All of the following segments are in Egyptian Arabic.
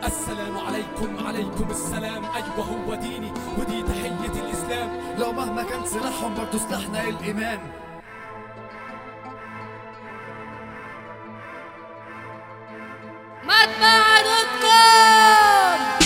السلام عليكم عليكم السلام أيوة هو ديني ودي تحية الإسلام لو مهما كان سلاحهم برضه سلاحنا الإيمان مطبعة دوت كوم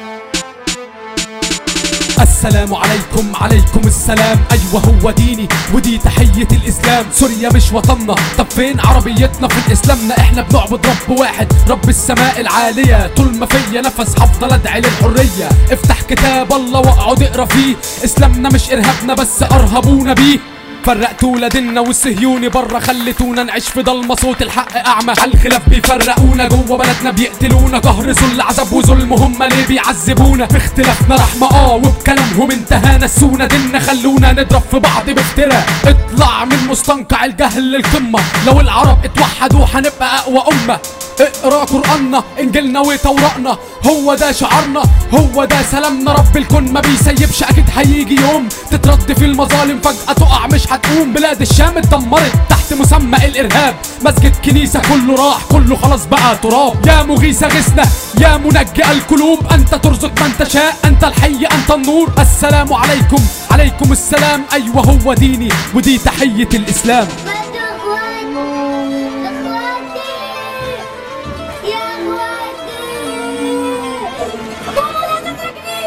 السلام عليكم عليكم السلام أيوة هو ديني ودي تحية الإسلام سوريا مش وطننا طب فين عربيتنا في الإسلامنا إحنا بنعبد رب واحد رب السماء العالية طول ما فيا نفس هفضل أدعي للحرية افتح كتاب الله واقعد اقرا فيه إسلامنا مش إرهابنا بس أرهبونا بيه فرقتوا ولادنا والصهيوني بره خلتونا نعيش في ضلمه صوت الحق اعمى على الخلاف بيفرقونا جوه بلدنا بيقتلونا قهر ذل عذاب وظلم هم ليه بيعذبونا في اختلافنا رحمه اه وبكلامهم انتهى نسونا ديننا خلونا نضرب في بعض بافتراء اطلع من مستنقع الجهل للقمه لو العرب اتوحدوا هنبقى اقوى امه اقرا قرآننا انجيلنا وتوراقنا هو ده شعارنا هو ده سلامنا رب الكون ما بيسيبش اكيد هيجي يوم تترد في المظالم فجأة تقع مش هتقوم بلاد الشام اتدمرت تحت مسمى الارهاب مسجد كنيسة كله راح كله خلاص بقى تراب يا مغيث غثنا يا منجي القلوب انت ترزق من تشاء انت الحي انت النور السلام عليكم عليكم السلام ايوه هو ديني ودي تحية الاسلام مد اخواتي اخواتي يا اخواتي ماما لا تتركني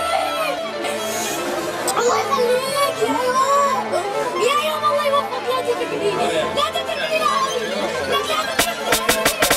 الله يخليك يا يوم يا يوم الله يوفقك لا تتركني لا تتركني لا لا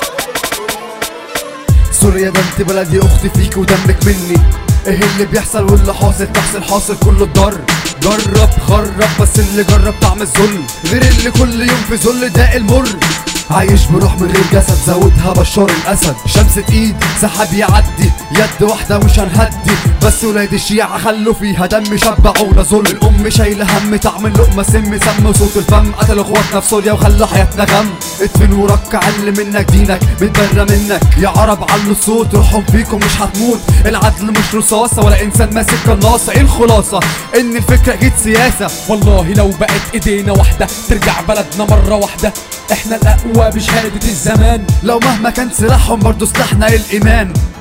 تتركني سوريا ده انت بلدي اختي فيك ودمك مني ايه اللي بيحصل واللي حاصل تحصل حاصل كله الضر جرب خرب بس اللي جرب طعم الذل غير اللي كل يوم في ذل ده المر عايش بروح من غير جسد زودها بشار الاسد شمسة ايد سحاب يعدي يد واحدة مش هنهدي بس ولاد الشيعة خلوا فيها دم شبعونا ظلم الام شايلة هم طعم اللقمة سم سم وصوت الفم قتلوا اخواتنا في سوريا وخلوا حياتنا غم ادفن وركع اللي منك دينك متبرى منك يا عرب علوا الصوت روحهم فيكم مش هتموت العدل مش رصاصة ولا انسان ماسك قناصة ايه الخلاصة ان الفكرة جت سياسة والله لو بقت ايدينا واحدة ترجع بلدنا مرة واحدة احنا الاقوى بشهادة الزمان لو مهما كان سلاحهم برضه سلاحنا الايمان